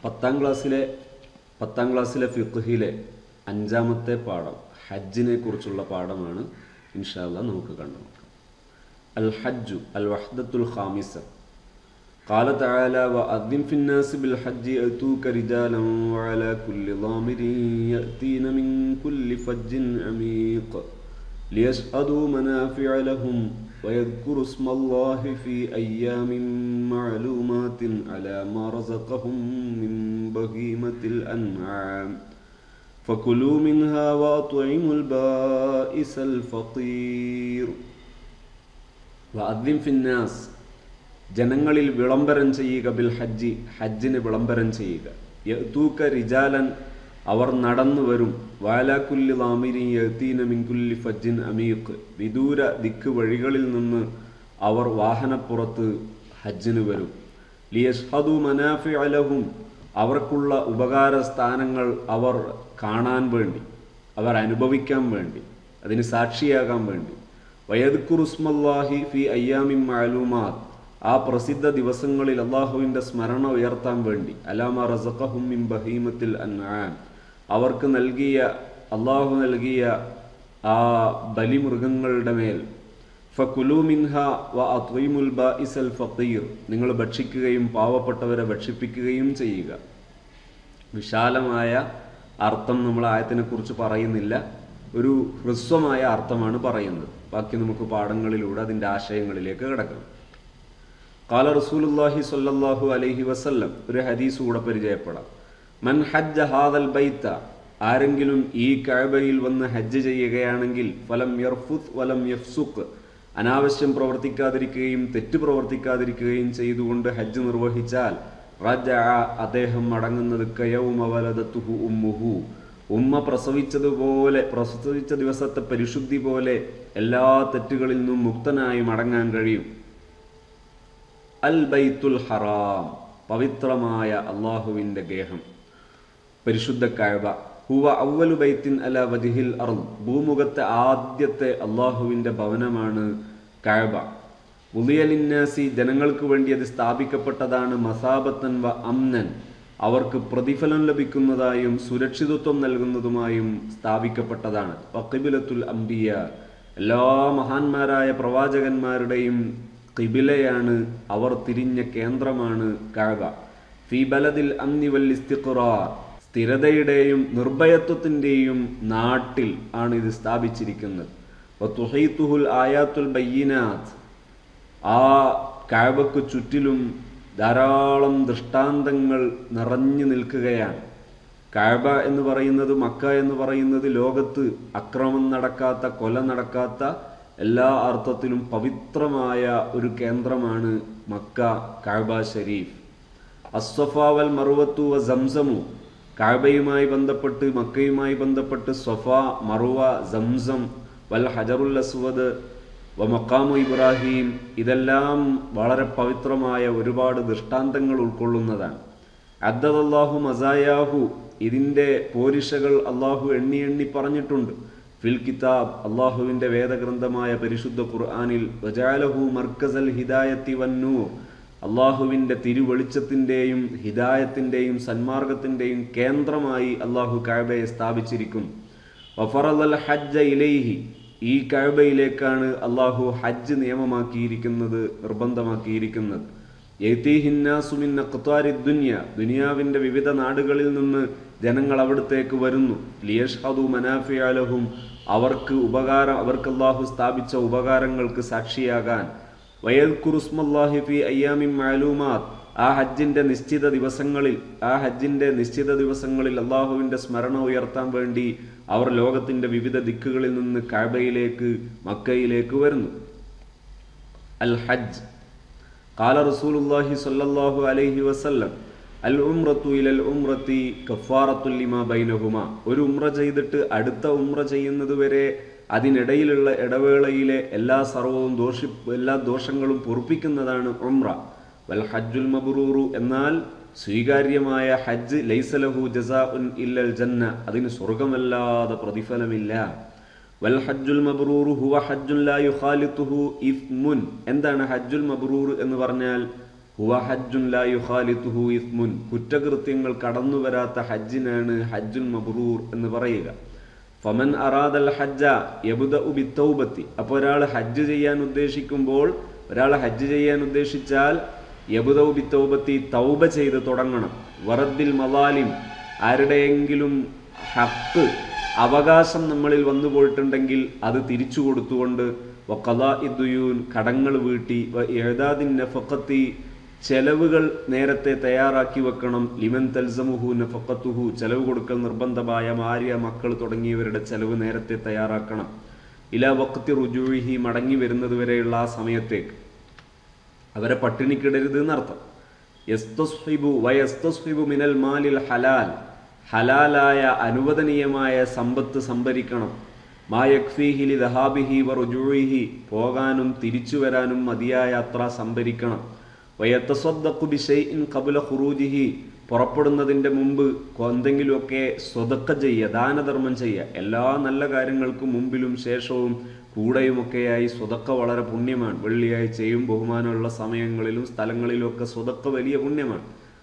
പത്താം ക്ലാസ്സിലെ പത്താം ക്ലാസ്സിലെ ഫിഖ്ഹിലെ അഞ്ചാമത്തെ പാഠം ഹജ്ജിനെ കുറിച്ചുള്ള പാഠമാണ് ഇൻഷാല്ല നമുക്ക് കണ്ടു നോക്കാം അൽ ഹജ്ജു അൽ വഹ്ദത്തുൽ ഖാമിസ قال تعالى وأذن في الناس بالحج يأتوك رجالا وعلى كل ضامر يأتين من كل فج عميق ليشهدوا منافع لهم ويذكروا اسم الله في أيام معلومات على ما رزقهم من بهيمة الأنعام فكلوا منها وأطعموا البائس الفقير وأذن في الناس ജനങ്ങളിൽ വിളംബരം ചെയ്യുക ബിൽ ഹജ്ജി ഹജ്ജിന് വിളംബരം ചെയ്യുക യത്തൂക്ക റിജാലൻ അവർ നടന്നു വരും വാലാക്കുല്ലി ലാമിരി യത്തീന മിൻകുല്ലി ഫജ്ജിൻ അമീഖ് വിദൂര ദിക്ക് വഴികളിൽ നിന്ന് അവർ വാഹനപ്പുറത്ത് ഹജ്ജിന് വരും ലിയഷ്ഹദു മനാഫി അലഹും അവർക്കുള്ള ഉപകാര സ്ഥാനങ്ങൾ അവർ കാണാൻ വേണ്ടി അവർ അനുഭവിക്കാൻ വേണ്ടി അതിന് സാക്ഷിയാകാൻ വേണ്ടി വയദ്ക്കുറുസ്മല്ലാഹി ഫി അയ്യാമിൻ മാലൂമാത്ത് ആ പ്രസിദ്ധ ദിവസങ്ങളിൽ അള്ളാഹുവിൻ്റെ സ്മരണ ഉയർത്താൻ വേണ്ടി അലാമ റസഖഹും മിൻ ബഹീമത്തിൽ അൻആം അവർക്ക് നൽകിയ അള്ളാഹു നൽകിയ ആ ബലിമൃഗങ്ങളുടെ മേൽ ഫകുലു മിൻഹ വ അത്വീമുൽ ബാഇസൽ ഫഖീർ നിങ്ങൾ ഭക്ഷിക്കുകയും പാവപ്പെട്ടവരെ ഭക്ഷിപ്പിക്കുകയും ചെയ്യുക വിശാലമായ അർത്ഥം നമ്മൾ ആയത്തിനെ കുറിച്ച് പറയുന്നില്ല ഒരു ഹ്രസ്വമായ അർത്ഥമാണ് പറയുന്നത് ബാക്കി നമുക്ക് പാഠങ്ങളിലൂടെ അതിൻ്റെ ആശയങ്ങളിലേക്ക് കിടക്കണം കാല റസൂലുല്ലാഹി സ്വല്ലല്ലാഹു അലൈഹി വസല്ലം ഒരു ഹദീസ് കൂടെ പരിചയപ്പെടാം മൻ ഹജ്ജ ഹാദൽ ബൈത്ത ആരെങ്കിലും ഈ കഅബയിൽ വന്ന് ഹജ്ജ് ചെയ്യുകയാണെങ്കിൽ ഫലം യർഫുത്ത് വലം യഫ്സുഖ് അനാവശ്യം പ്രവർത്തിക്കാതിരിക്കുകയും തെറ്റ് പ്രവർത്തിക്കാതിരിക്കുകയും ചെയ്തുകൊണ്ട് ഹജ്ജ് നിർവഹിച്ചാൽ റജ അദ്ദേഹം മടങ്ങുന്നത് കയവുമവലതത്തുഹു ഉമ്മുഹു ഉമ്മ പ്രസവിച്ചതുപോലെ പ്രസവിച്ച ദിവസത്തെ പരിശുദ്ധി പോലെ എല്ലാ തെറ്റുകളിൽ നിന്നും മുക്തനായി മടങ്ങാൻ കഴിയും അൽ ബൈത്തുൽ ഹറാം പവിത്രമായ അള്ളാഹുവിൻ്റെ ഗേഹം പരിശുദ്ധ കഴബ ഹുവ അവലു ബൈത്തിൻ അല വജിഹിൽ അറും ഭൂമുഖത്തെ ആദ്യത്തെ അള്ളാഹുവിൻ്റെ ഭവനമാണ് കഴബ ഉലിയലിന്നാസി ജനങ്ങൾക്ക് വേണ്ടി അത് സ്ഥാപിക്കപ്പെട്ടതാണ് മസാബത്തൻ വ അംനൻ അവർക്ക് പ്രതിഫലം ലഭിക്കുന്നതായും സുരക്ഷിതത്വം നൽകുന്നതുമായും സ്ഥാപിക്കപ്പെട്ടതാണ് വക്കിബിലത്തുൽ അംബിയ എല്ലാ മഹാന്മാരായ പ്രവാചകന്മാരുടെയും കിബിലയാണ് അവർ തിരിഞ്ഞ കേന്ദ്രമാണ് കഴബ ഫി ബലദിൽ അംനി വൽ ഇസ്തിഖറാർ സ്ഥിരതയുടെയും നിർഭയത്വത്തിൻ്റെയും നാട്ടിൽ ആണ് ഇത് സ്ഥാപിച്ചിരിക്കുന്നത് വതുഹൈത്തുഹുൽ ആയാത്തുൽ ബയ്യിനാത്ത് ആ കഴബക്ക് ചുറ്റിലും ധാരാളം ദൃഷ്ടാന്തങ്ങൾ നിറഞ്ഞു നിൽക്കുകയാണ് കഴബ എന്ന് പറയുന്നത് മക്ക എന്ന് പറയുന്നത് ലോകത്ത് അക്രമം നടക്കാത്ത കൊല നടക്കാത്ത എല്ലാ അർത്ഥത്തിലും പവിത്രമായ ഒരു കേന്ദ്രമാണ് മക്ക കഅബ ഷരീഫ് അസ്വഫാവൽ മറുവത്തു വ സംസമു കഅബയുമായി ബന്ധപ്പെട്ട് മക്കയുമായി ബന്ധപ്പെട്ട് സ്വഫ മറുവ സംസം വൽ ഹജറുൽ അസ്വദ് വ മക്കാമു ഇബ്രാഹിം ഇതെല്ലാം വളരെ പവിത്രമായ ഒരുപാട് ദൃഷ്ടാന്തങ്ങൾ ഉൾക്കൊള്ളുന്നതാണ് അദ്ദല്ലാഹു മസായാഹു ഇതിൻ്റെ പോരിഷകൾ അള്ളാഹു എണ്ണി എണ്ണി പറഞ്ഞിട്ടുണ്ട് ഫിൽ കിതാബ് അള്ളാഹുവിൻ്റെ വേദഗ്രന്ഥമായ പരിശുദ്ധ ഖുർആാനിൽ വജാലഹു മർക്കസൽ ഹിദായത്തി വന്നൂർ അള്ളാഹുവിൻ്റെ തിരുവെളിച്ചത്തിൻ്റെയും ഹിദായത്തിൻ്റെയും സന്മാർഗത്തിൻ്റെയും കേന്ദ്രമായി അള്ളാഹു കഴബയെ സ്ഥാപിച്ചിരിക്കുന്നു വഫറൽ ഹജ്ജ ഇലൈഹി ഈ കഴബയിലേക്കാണ് അള്ളാഹു ഹജ്ജ് നിയമമാക്കിയിരിക്കുന്നത് നിർബന്ധമാക്കിയിരിക്കുന്നത് യൈത്തിഹിന്നാസുമിൻ അഖ്താരി ദുനിയ ദുനിയാവിൻ്റെ വിവിധ നാടുകളിൽ നിന്ന് ജനങ്ങൾ അവിടത്തേക്ക് വരുന്നു ലിയഷ്ഹദു മനാഫിയാലഹും അവർക്ക് ഉപകാരം അവർക്ക് അള്ളാഹു സ്ഥാപിച്ച ഉപകാരങ്ങൾക്ക് സാക്ഷിയാകാൻ വയൽക്കുറുസ്മല്ലാഹി ഫി അയ്യാമിൻ മാലൂമാത്ത് ആ ഹജ്ജിന്റെ നിശ്ചിത ദിവസങ്ങളിൽ ആ ഹജ്ജിന്റെ നിശ്ചിത ദിവസങ്ങളിൽ അള്ളാഹുവിന്റെ സ്മരണ ഉയർത്താൻ വേണ്ടി അവർ ലോകത്തിന്റെ വിവിധ ദിക്കുകളിൽ നിന്ന് കാബയിലേക്ക് മക്കയിലേക്ക് വരുന്നു അൽ ഹജ്ജ് قال رسول الله صلى الله عليه وسلم അൽ ഉംറത്തു ഇലൽ ഉംറത്തി കഫാറത്തുൽ ലിമാ ബൈനഹുമ ഒരു ഉംറ ചെയ്തിട്ട് അടുത്ത ഉംറ ചെയ്യുന്നത് വരെ അതിനിടയിലുള്ള ഇടവേളയിലെ എല്ലാ സർവവും ദോഷി എല്ലാ ദോഷങ്ങളും പൊറുപ്പിക്കുന്നതാണ് ഉംറ വൽ ഹജ്ജുൽ മബ്റൂറു എന്നാൽ സ്വീകാര്യമായ ഹജ്ജ് ലൈസലഹു ജസാ ഉൻ ഇല്ലൽ ജന്ന അതിന് സ്വർഗമല്ലാതെ പ്രതിഫലമില്ല വൽ ഹജ്ജുൽ മബ്റൂർ ഹുവ ഹജ്ജുൻ ലാ യുഖാലിത്തുഹു ഇസ്മുൻ എന്താണ് ഹജ്ജുൽ മബ്റൂർ എന്ന് പറഞ്ഞാൽ ഹുവ ഹജ്ജുൻ ലാ യുഖാലിത്തുഹു ഇസ്മുൻ കുറ്റകൃത്യങ്ങൾ കടന്നു വരാത്ത ഹജ്ജിനാണ് ഹജ്ജുൽ മബ്രൂർ എന്ന് പറയുക ഫമൻ അറാദൽ ഹജ്ജ യബുദ ഉബി തൗബത്തി അപ്പോൾ ഒരാൾ ഹജ്ജ് ചെയ്യാൻ ഉദ്ദേശിക്കുമ്പോൾ ഒരാൾ ഹജ്ജ് ചെയ്യാൻ ഉദ്ദേശിച്ചാൽ യബുദ ഉബി തൗബത്തി തൗബ ചെയ്ത് തുടങ്ങണം വറദ്ദിൽ മലാലിം ആരുടെയെങ്കിലും ഹക്ക് അവകാശം നമ്മളിൽ വന്നു പോയിട്ടുണ്ടെങ്കിൽ അത് തിരിച്ചു കൊടുത്തുകൊണ്ട് വക്കലാ ഇദ്ദുയൂൻ കടങ്ങൾ വീട്ടി വ എഴുതാദിൻ നഫക്കത്തി ചെലവുകൾ നേരത്തെ തയ്യാറാക്കി വെക്കണം ലിമൻ തൽസമുഹു നഫക്കത്തുഹു ചെലവ് കൊടുക്കൽ നിർബന്ധമായ ഭാര്യ മക്കൾ തുടങ്ങിയവരുടെ ചെലവ് നേരത്തെ തയ്യാറാക്കണം ഇല വക്തി റുജുഹി മടങ്ങി വരുന്നത് വരെയുള്ള ആ സമയത്തേക്ക് അവരെ പട്ടിണിക്കിടരുത് എന്നർത്ഥം യസ്തസ്ഹിബു വയസ്തസ്ഹിബു മിനൽ മാലിൽ ഹലാൽ ഹലാലായ അനുവദനീയമായ സമ്പത്ത് സംഭരിക്കണം മായക്ഫീഹിലി ദഹാബിഹി വ റുജുഹി പോകാനും തിരിച്ചു വരാനും മതിയായ അത്ര സംഭരിക്കണം വയത്തസ്വദ്ദഖു ബിഷൈഇൻ ഖബല ഖുറൂജിഹി പുറപ്പെടുന്നതിൻ്റെ മുമ്പ് എന്തെങ്കിലുമൊക്കെ സ്വതക്ക ചെയ്യുക ദാനധർമ്മം ചെയ്യുക എല്ലാ നല്ല കാര്യങ്ങൾക്കും മുമ്പിലും ശേഷവും കൂടെയുമൊക്കെയായി സ്വതക്ക വളരെ പുണ്യമാണ് വെള്ളിയാഴ്ചയും ബഹുമാനമുള്ള സമയങ്ങളിലും സ്ഥലങ്ങളിലും ഒക്കെ സ്വതക്ക വലിയ പുണ്യമാണ്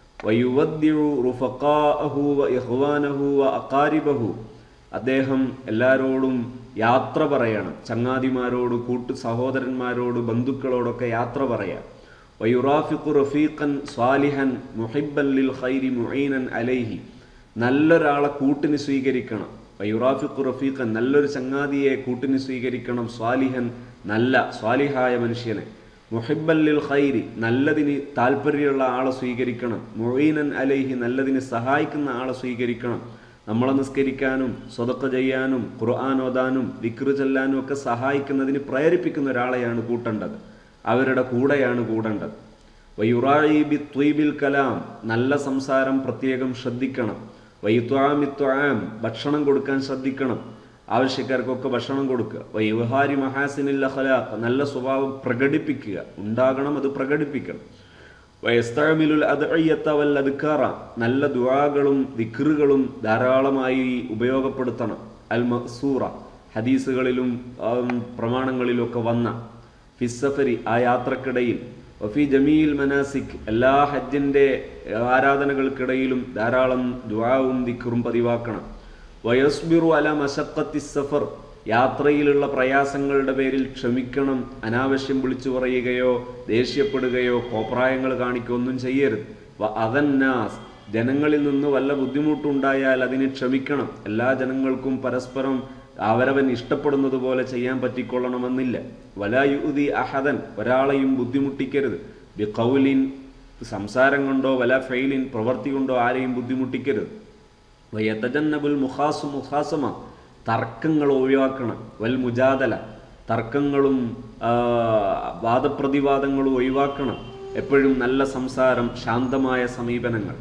വയുവദ്യു റുഫഖാഅഹു വ ഇഖ്വാനഹു വ അഖാരിബഹു അദ്ദേഹം എല്ലാവരോടും യാത്ര പറയണം ചങ്ങാതിമാരോട് കൂട്ടു സഹോദരന്മാരോട് ബന്ധുക്കളോടൊക്കെ യാത്ര പറയാം വയുറാഫിഖു റഫീഖൻ സ്വാലിഹൻ മുഹിബൻ ലിൽ ഖൈരി മുഈനൻ അലൈഹി നല്ലൊരാളെ കൂട്ടിന് സ്വീകരിക്കണം വയുറാഫിഖു റഫീഖൻ നല്ലൊരു ചങ്ങാതിയെ കൂട്ടിന് സ്വീകരിക്കണം സ്വാലിഹൻ നല്ല സ്വാലിഹായ മനുഷ്യനെ മുഹിബൻ ലിൽ ഖൈരി നല്ലതിന് താല്പര്യമുള്ള ആളെ സ്വീകരിക്കണം മുഈനൻ അലൈഹി നല്ലതിന് സഹായിക്കുന്ന ആളെ സ്വീകരിക്കണം നമ്മളെ നിസ്കരിക്കാനും സ്വതക്ക ചെയ്യാനും ഖുർആൻ ഓതാനും വിക്റ് ചെല്ലാനും ഒക്കെ സഹായിക്കുന്നതിന് പ്രേരിപ്പിക്കുന്ന ഒരാളെയാണ് കൂട്ടേണ്ടത് അവരുടെ കൂടെയാണ് കൂടേണ്ടത് വയുറായി ബി ത്വീബിൽ കലാം നല്ല സംസാരം പ്രത്യേകം ശ്രദ്ധിക്കണം വൈത്വാമിത്വാം ഭക്ഷണം കൊടുക്കാൻ ശ്രദ്ധിക്കണം ആവശ്യക്കാർക്കൊക്കെ ഭക്ഷണം കൊടുക്കുക വൈവഹാരി മഹാസിനിൽ അഖലാഖ് നല്ല സ്വഭാവം പ്രകടിപ്പിക്കുക ഉണ്ടാകണം അത് പ്രകടിപ്പിക്കണം വയസ്തമിലുൽ അദ്അയ്യത്ത വൽ അദ്കാറ നല്ല ദുആകളും ദിക്റുകളും ധാരാളമായി ഉപയോഗപ്പെടുത്തണം അൽ മസൂറ ഹദീസുകളിലും ആം, പ്രമാണങ്ങളിലും ഒക്കെ വന്ന ഫിസഫരി ആ യാത്രക്കിടയിൽ വഫി ജമീൽ മനാസിക് എല്ലാ ഹജ്ജിന്റെ ആരാധനകൾക്കിടയിലും ധാരാളം ദുആവും ദിക്റും പതിവാക്കണം വയസ്ബിറു അല മശക്കത്തി സഫർ യാത്രയിലുള്ള പ്രയാസങ്ങളുടെ പേരിൽ ക്ഷമിക്കണം അനാവശ്യം വിളിച്ചു പറയുകയോ ദേഷ്യപ്പെടുകയോ കോപ്രായങ്ങൾ കാണിക്കുകയോ ഒന്നും ചെയ്യരുത് വ അതന്നാസ് ജനങ്ങളിൽ നിന്ന് വല്ല ബുദ്ധിമുട്ടുണ്ടായാൽ അതിന് ക്ഷമിക്കണം എല്ലാ ജനങ്ങൾക്കും പരസ്പരം അവരവൻ ഇഷ്ടപ്പെടുന്നത് പോലെ ചെയ്യാൻ പറ്റിക്കൊള്ളണമെന്നില്ല വലായുതി അഹദൻ ഒരാളെയും ബുദ്ധിമുട്ടിക്കരുത് ബി കൗലിൻ സംസാരം കൊണ്ടോ വല ഫെയിലിൻ പ്രവൃത്തി കൊണ്ടോ ആരെയും ബുദ്ധിമുട്ടിക്കരുത് വയത്തജന്നബുൽ മുഖാസു മുഖാസമ തർക്കങ്ങൾ ഒഴിവാക്കണം വൽ മുജാദല തർക്കങ്ങളും ആ, വാദപ്രതിവാദങ്ങളും ഒഴിവാക്കണം എപ്പോഴും നല്ല സംസാരം ശാന്തമായ സമീപനങ്ങൾ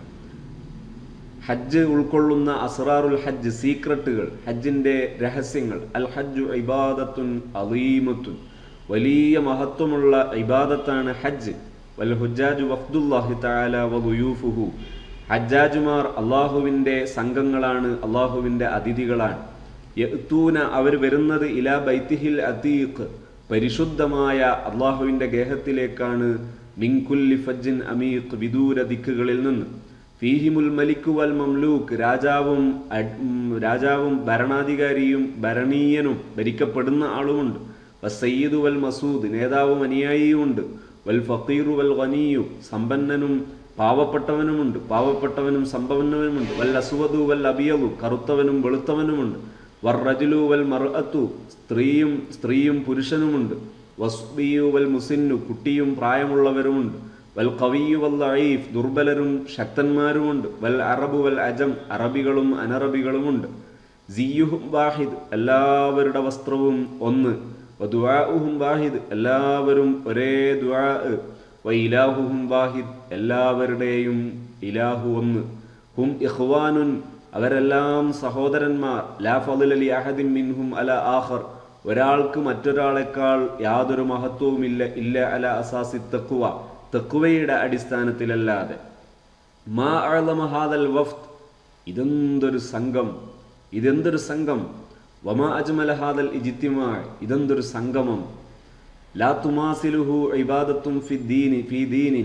ഹജ്ജ് ഉൾക്കൊള്ളുന്ന അസ്റാറുൽ ഹജ്ജ് സീക്രട്ടുകൾ ഹജ്ജിന്റെ രഹസ്യങ്ങൾ അൽ ഹജ്ജു ഇബാദത്തുൻ അലീമത്തുൻ വലിയ മഹത്വമുള്ള ഇബാദത്താണ് ഹജ്ജ് വൽ ഹുജാജു വഫ്ദുല്ലാഹി തആല വദുയൂഫുഹു ഹജ്ജാജുമാർ അള്ളാഹുവിൻ്റെ സംഘങ്ങളാണ് അള്ളാഹുവിൻ്റെ അതിഥികളാണ് യഅ്തൂന അവർ വരുന്നത് ഇലാ ബൈത്തിഹിൽ അതീഖ് പരിശുദ്ധമായ അള്ളാഹുവിൻ്റെ ഗേഹത്തിലേക്കാണ് മിൻകുല്ലി ഫജ്ജിൻ അമീഖ് വിദൂര ദിക്കുകളിൽ നിന്ന് ഫീഹിമുൽ മലിക്കു വൽ മംലൂക്ക് രാജാവും അഡ്- ഉം, രാജാവും ഭരണാധികാരിയും ഭരണീയനും ഭരിക്കപ്പെടുന്ന ആളുമുണ്ട് വസയ്യിദു വൽ മസൂദ് നേതാവും അനുയായിയുമുണ്ട് വൽ ഫക്കീറു വൽ ഖനിയു സമ്പന്നനും പാവപ്പെട്ടവനുമുണ്ട് പാവപ്പെട്ടവനും സമ്പന്നവനുമുണ്ട് വൽ അസുവദു വൽ അബിയതു കറുത്തവനും വെളുത്തവനുമുണ്ട് വർറജുലു വൽ മർഅത്തു സ്ത്രീയും സ്ത്രീയും പുരുഷനുമുണ്ട് വസ്ബിയു വൽ മുസിന്നു കുട്ടിയും പ്രായമുള്ളവരുമുണ്ട് വൽ കവിയു വൽ അയീഫ് ദുർബലരും ശക്തന്മാരുമുണ്ട് വൽ അറബു വൽ അജം അറബികളും അനറബികളുമുണ്ട് സിയുഹും വാഹിദ് എല്ലാവരുടെ വസ്ത്രവും ഒന്ന് വദുആഉഹും വാഹിദ് എല്ലാവരും ഒരേ ദുആ വഇലാഹുഹും വാഹിദ് എല്ലാവരുടെയും ഇലാഹു ഒന്ന് ഹും ഇഖ്വാനുൻ അവരെല്ലാം സഹോദരന്മാർ ലാ ഫضل ലി മിൻഹും അല ആഖർ ഒരാൾക്ക് മറ്റൊരാളെക്കാൾ യാതൊരു മഹത്വവുമില്ല ഇല്ല അല അസാസി തഖ്വ തഖ്വയുടെ അടിസ്ഥാനത്തിലല്ലാതെ മാ അഅ്ലമ ഹാദൽ വഫ്ത് ഇതെന്തൊരു സംഘം ഇതെന്തൊരു സംഘം വമാ അജ്മല ഹാദൽ ഇജിത്തിമാ ഇതെന്തൊരു സംഗമം ലാ തുമാസിലുഹു ഇബാദത്തും ഫി ദീനി ഫി ദീനിൻ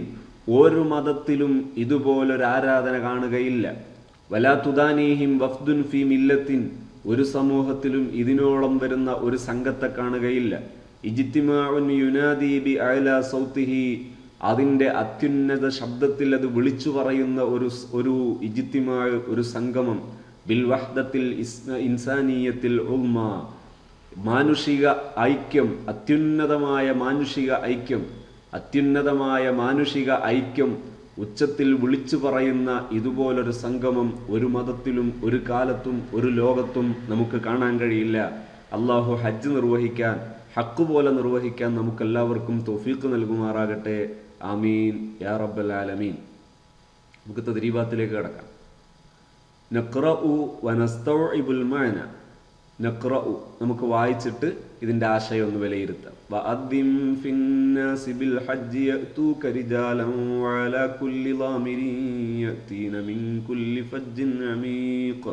ഒരു മതത്തിലും ഇതുപോലൊരു ആരാധന കാണുകയില്ല വലാ തുദാനീഹിം വഫ്ദുൻ ഫി മില്ലത്തിൻ ഒരു സമൂഹത്തിലും ഇതിനോളം വരുന്ന ഒരു സംഘത്തെ കാണുകയില്ല ഇജിത്തിമാഉൻ യുനാദി ബി അഅല സൗത്തിഹി അതിൻ്റെ അത്യുന്നത ശബ്ദത്തിൽ അത് വിളിച്ചു പറയുന്ന ഒരു സ്- ഒരു ഇജിത്തിമാ ഒരു സംഗമം ബിൽ വഹ്ദത്തിൽ ഇസ്- ഇൻസാനീയത്തിൽ ഉമ്മ മാനുഷിക ഐക്യം അത്യുന്നതമായ മാനുഷിക ഐക്യം അത്യുന്നതമായ മാനുഷിക ഐക്യം ഉച്ചത്തിൽ വിളിച്ചു പറയുന്ന ഇതുപോലൊരു സംഗമം ഒരു മതത്തിലും ഒരു കാലത്തും ഒരു ലോകത്തും നമുക്ക് കാണാൻ കഴിയില്ല അള്ളാഹു ഹജ്ജ് നിർവഹിക്കാൻ ഹക്ക് പോലെ നിർവഹിക്കാൻ നമുക്കെല്ലാവർക്കും തൗഫീഖ് നൽകുമാറാകട്ടെ ആമീൻ യാ റബ്ബൽ ആലമീൻ നമുക്ക് തദ്രീബാത്തിലേക്ക് കിടക്കാം നഖ്റഉ വനസ്തൗഇബുൽ മഅന നഖ്റഉ നമുക്ക് വായിച്ചിട്ട് ഇതിന്റെ ആശയം ഒന്ന് വിലയിരുത്താം വഅദ്ദിം ഫിന്നാസി ബിൽ ഹജ്ജി യഅതൂക റിജാലൻ വഅലാ കുല്ലി ളാമിരിൻ യഅതീന മിൻ കുല്ലി ഫജ്ജിൻ അമീഖ്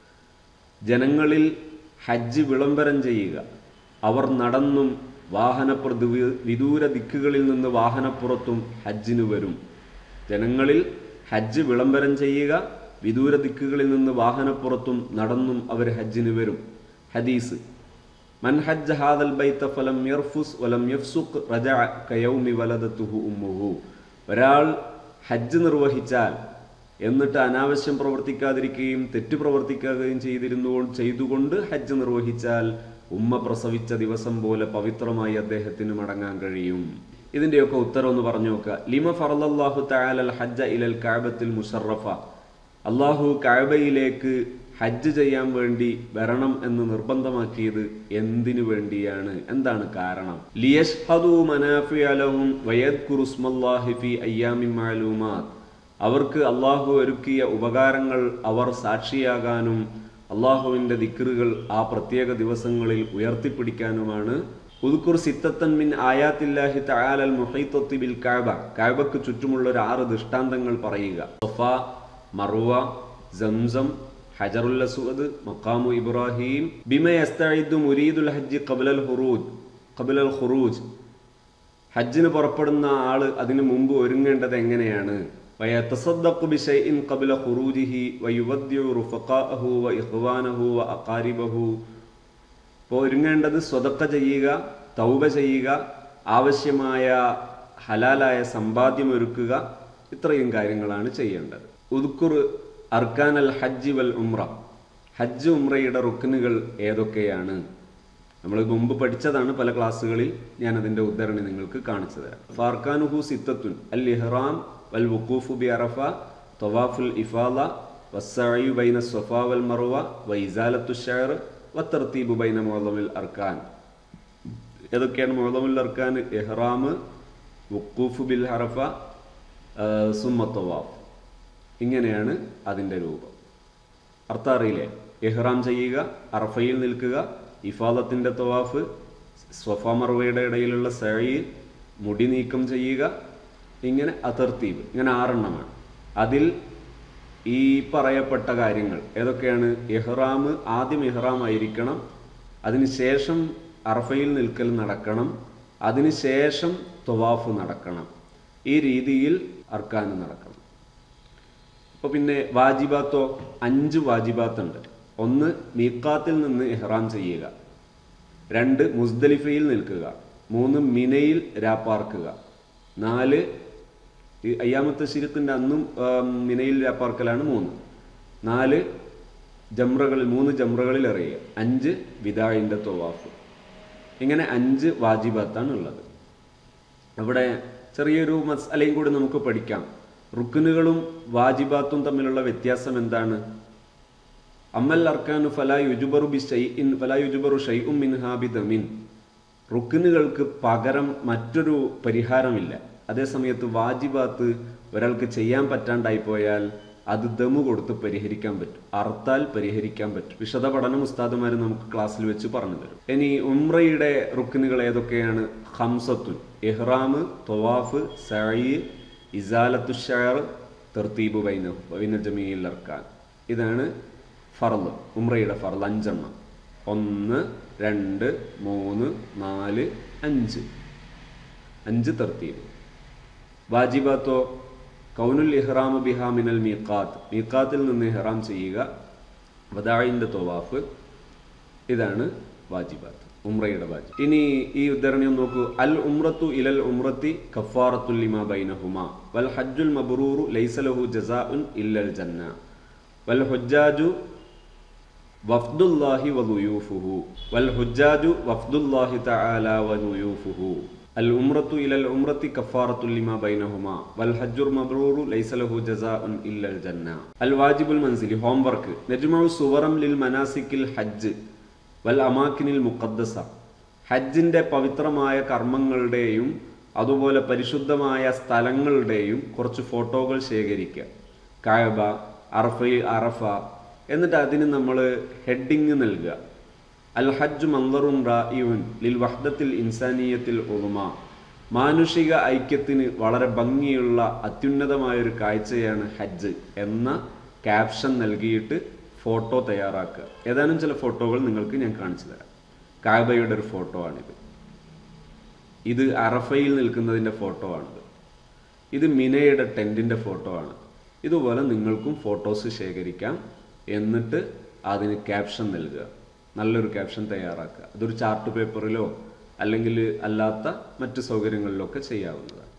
ജനങ്ങളിൽ ഹജ്ജ് വിളംബരം ചെയ്യുക അവർ നടന്നും വാഹനപ്രതി വിദൂര ദിക്കുകളിൽ നിന്ന് വാഹനപ്പുറത്തും ഹജ്ജിന് വരും ജനങ്ങളിൽ ഹജ്ജ് വിളംബരം ചെയ്യുക വിദൂര ദിക്കുകളിൽ നിന്ന് വാഹനപ്പുറത്തും നടന്നും അവർ ഹജ്ജിന് വരും ഹദീസ് മൻ ഹജ്ജ ഹാദൽ ബൈത്ത ഫലം യർഫുസ് വലം യഫ്സുഖ് റജഅ കയൗമി വലദത്തുഹു ഉമ്മുഹു ഒരാൾ ഹജ്ജ് നിർവഹിച്ചാൽ എന്നിട്ട് അനാവശ്യം പ്രവർത്തിക്കാതിരിക്കുകയും തെറ്റ് പ്രവർത്തിക്കുകയും ചെയ്തിരുന്നു ചെയ്തുകൊണ്ട് ഹജ്ജ് നിർവഹിച്ചാൽ ഉമ്മ പ്രസവിച്ച ദിവസം പോലെ പവിത്രമായി അദ്ദേഹത്തിന് മടങ്ങാൻ കഴിയും ഇതിന്റെയൊക്കെ ഉത്തരം ഒന്ന് പറഞ്ഞു നോക്കുക ലിമ ഫറലല്ലാഹു തആലൽ ഹജ്ജ ഇലൽ കഅബത്തിൽ മുഷറഫ അള്ളാഹു കഅബയിലേക്ക് ഹജ്ജ് ചെയ്യാൻ വേണ്ടി വരണം എന്ന് നിർബന്ധമാക്കിയത് എന്തിനു വേണ്ടിയാണ് എന്താണ് കാരണം ലിയഷ്ഹദു മനാഫിഅ ലഹും വയദ്കുറു സ്മല്ലാഹി ഫി അയ്യാമിൻ മഅലൂമാത്ത് അവർക്ക് അള്ളാഹു ഒരുക്കിയ ഉപകാരങ്ങൾ അവർ സാക്ഷിയാകാനും അള്ളാഹുവിന്റെ ദിക്റുകൾ ആ പ്രത്യേക ദിവസങ്ങളിൽ ഉയർത്തിപ്പിടിക്കാനുമാണ് ഉദ്കുർ സിത്തത്തൻ മിൻ ആയാത്തില്ലാഹി തആലൽ മുഹൈത്തത്തി ബിൽ കഅബ കഅബക്ക് ചുറ്റുമുള്ള ഒരു ആറ് ദൃഷ്ടാന്തങ്ങൾ പറയുക സഫ മറുവ സംസം ഹജറുൽ അസ്വദ് മഖാമു ഇബ്രാഹിം ബിമ യസ്തഇദു മുരീദുൽ ഹജ്ജ് ഖബ്ലൽ ഹുറൂജ് ഖബ്ലൽ ഖുറൂജ് ഹജ്ജിന് പുറപ്പെടുന്ന ആള് അതിനു മുമ്പ് ഒരുങ്ങേണ്ടത് എങ്ങനെയാണ് വയതസദ്ദഖു ബിശൈഇൻ ഖബ്ല ഖുറൂജിഹി വയുവദ്ദിഉ റുഫഖാഅഹു വഇഖ്വാനഹു വഅഖാരിബഹു ഇപ്പോൾ ഒരുങ്ങേണ്ടത് സ്വതക്ക ചെയ്യുക തൗബ ചെയ്യുക ആവശ്യമായ ഹലാലായ സമ്പാദ്യം ഒരുക്കുക ഇത്രയും കാര്യങ്ങളാണ് ചെയ്യേണ്ടത് ഉദ്കുർ അർക്കാൻ അൽ ഹജ്ജ് വൽ ഉംറ ഹജ്ജ് ഉംറയുടെ റുക്കനുകൾ ഏതൊക്കെയാണ് നമ്മൾ മുമ്പ് പഠിച്ചതാണ് പല ക്ലാസ്സുകളിൽ ഞാൻ അതിന്റെ ഉദ്ധരണി നിങ്ങൾക്ക് കാണിച്ചു തരാം ഫാർഖാനുഹു സിത്തത്തുൻ അൽ ഇഹ്റാം വൽ വുഖൂഫു ബി അറഫ തവാഫുൽ ഇഫാല വസ്സഅയു ബൈന സ്വഫ വൽ മറുവ വൈസാലത്തു ഷഅർ വത്തർത്തീബു ബൈന മുഅല്ലമിൽ അർക്കാൻ ഏതൊക്കെയാണ് മുഅല്ലമുൽ അർക്കാൻ ഇഹ്റാം വുഖൂഫ് ബിൽ ഹറഫ ആ, സുമ്മ തവാഫ് ഇങ്ങനെയാണ് അതിന്റെ രൂപം അർത്ഥം അറിയില്ലേ ഇഹ്റാം ചെയ്യുക അറഫയിൽ നിൽക്കുക ഇഫാദത്തിന്റെ തവാഫ് സ്വഫ മർവയുടെ ഇടയിലുള്ള സഴി മുടി നീക്കം ചെയ്യുക ഇങ്ങനെ അതർത്തീബ് ഇങ്ങനെ ആറെണ്ണമാണ് അതിൽ ഈ പറയപ്പെട്ട കാര്യങ്ങൾ ഏതൊക്കെയാണ് ഇഹ്റാം ആദ്യം ഇഹ്റാം ആയിരിക്കണം അതിനുശേഷം അറഫയിൽ നിൽക്കൽ നടക്കണം അതിനുശേഷം തൊവാഫ് നടക്കണം ഈ രീതിയിൽ അർക്കാന് നടക്കണം അപ്പൊ പിന്നെ വാജിബാത്തോ അഞ്ച് വാജിബാത്തുണ്ട് ഒന്ന് മീക്കാത്തിൽ നിന്ന് ഇഹ്റാം ചെയ്യുക രണ്ട് മുസ്ദലിഫയിൽ നിൽക്കുക മൂന്ന് മിനയിൽ രാപ്പാർക്കുക നാല് ഈ അയ്യാമത്തെ ശിരത്തിന്റെ അന്നും ആ, മിനയിൽ രാപ്പാർക്കലാണ് മൂന്ന് നാല് ജംറകളിൽ മൂന്ന് ജംറകളിൽ എറിയുക അഞ്ച് വിദായിന്റെ തൊവാഫ് ഇങ്ങനെ അഞ്ച് വാജിബാത്താണ് ഉള്ളത് അവിടെ ചെറിയൊരു മസാലയും കൂടി നമുക്ക് പഠിക്കാം റുക്കുനുകളും വാജിബാത്തും തമ്മിലുള്ള വ്യത്യാസം എന്താണ് അമ്മൽ അർക്കാനു ഫലാ യുജുബറു ബി ഷൈഇൻ ഫലാ യുജുബറു ഷൈഉം മിൻഹാ ബിദമിൻ റുക്കുനുകൾക്ക് പകരം മറ്റൊരു പരിഹാരമില്ല അതേസമയത്ത് വാജിബാത്ത് ഒരാൾക്ക് ചെയ്യാൻ പറ്റാണ്ടായി പോയാൽ അത് ദമു കൊടുത്ത് പരിഹരിക്കാൻ പറ്റും അർത്താൽ പരിഹരിക്കാൻ പറ്റും വിശദ പഠനം ഉസ്താദുമാർ നമുക്ക് ക്ലാസ്സിൽ വെച്ച് പറഞ്ഞു തരും ഇനി ഉംറയുടെ റുക്കുനുകൾ ഏതൊക്കെയാണ് ഹംസത്തുൻ ഇഹ്റാം തൊവാഫ് സഈ ഇസാലത്തു ഷയർ തെർത്തീബ് ബൈന ബൈന ജമീൽ അർക്കാൻ ഇതാണ് ഫർള് ഉംറയുടെ ഫർള് അഞ്ചെണ്ണം ഒന്ന് രണ്ട് മൂന്ന് നാല് അഞ്ച് അഞ്ച് തെർത്തീബ് വാജിബാത്തോ കൗനുൽ ഇഹ്റാം ബിഹ മിനൽ മീഖാത്ത് മീഖാത്തിൽ നിന്ന് ഇഹ്റാം ചെയ്യുക വദായിൻ്റെ തോവാഫ് ഇതാണ് വാജിബാത്ത് ഉംറയുടെ വാജിബ് ഇനി ഈ ഉദ്ധരണി ഒന്ന് നോക്കൂ അൽ ഉംറത്തു ഇലൽ ഉംറത്തി കഫാറത്തുൽ ലിമാ ബൈനഹുമ വൽ ഹജ്ജുൽ മബ്റൂറു ലൈസ ലഹു ജസാഉൻ ഇല്ലൽ ജന്ന വൽ ഹുജ്ജാജു വഫ്ദുല്ലാഹി വദുയൂഫുഹു വൽ ഹുജ്ജാജു വഫ്ദുല്ലാഹി തആല വദുയൂഫുഹു അൽ ഉംറത്തു ഇലൽ ഉംറത്തി കഫാറത്തുൽ ലിമാ ബൈനഹുമ വൽ ഹജ്ജുൽ മബ്റൂറു ലൈസ ലഹു ജസാഉൻ ഇല്ലൽ ജന്ന അൽ വാജിബുൽ മൻസിലി ഹോംവർക്ക് നജ്മഉ സുവറം ലിൽ മനാസിക്കിൽ ഹജ്ജ് വൽ അമാക്കിനിൽ മുഖദ്ദസ ഹജ്ജിന്റെ പവിത്രമായ കർമ്മങ്ങളുടെയും അതുപോലെ പരിശുദ്ധമായ സ്ഥലങ്ങളുടെയും കുറച്ച് ഫോട്ടോകൾ ശേഖരിക്കുക കായബ അറഫയിൽ അറഫ എന്നിട്ട് അതിന് നമ്മൾ ഹെഡിങ് നൽകുക അൽ ഹജ്ജ് മന്ദറും റായിയുൻ ലിൽ വഹ്ദത്തിൽ ഇൻസാനീയത്തിൽ ഉറുമ മാനുഷിക ഐക്യത്തിന് വളരെ ഭംഗിയുള്ള അത്യുന്നതമായ ഒരു കാഴ്ചയാണ് ഹജ്ജ് എന്ന ക്യാപ്ഷൻ നൽകിയിട്ട് ഫോട്ടോ തയ്യാറാക്കുക ഏതാനും ചില ഫോട്ടോകൾ നിങ്ങൾക്ക് ഞാൻ കാണിച്ചു തരാം കാബയുടെ ഒരു ഫോട്ടോ ആണിത് ഇത് അറഫയിൽ നിൽക്കുന്നതിൻ്റെ ഫോട്ടോ ആണിത് ഇത് മിനയുടെ ടെൻറ്റിൻ്റെ ഫോട്ടോ ആണ് ഇതുപോലെ നിങ്ങൾക്കും ഫോട്ടോസ് ശേഖരിക്കാം എന്നിട്ട് അതിന് ക്യാപ്ഷൻ നൽകുക നല്ലൊരു ക്യാപ്ഷൻ തയ്യാറാക്കുക അതൊരു ചാർട്ട് പേപ്പറിലോ അല്ലെങ്കിൽ അല്ലാത്ത മറ്റ് സൗകര്യങ്ങളിലൊക്കെ ചെയ്യാവുന്നതാണ്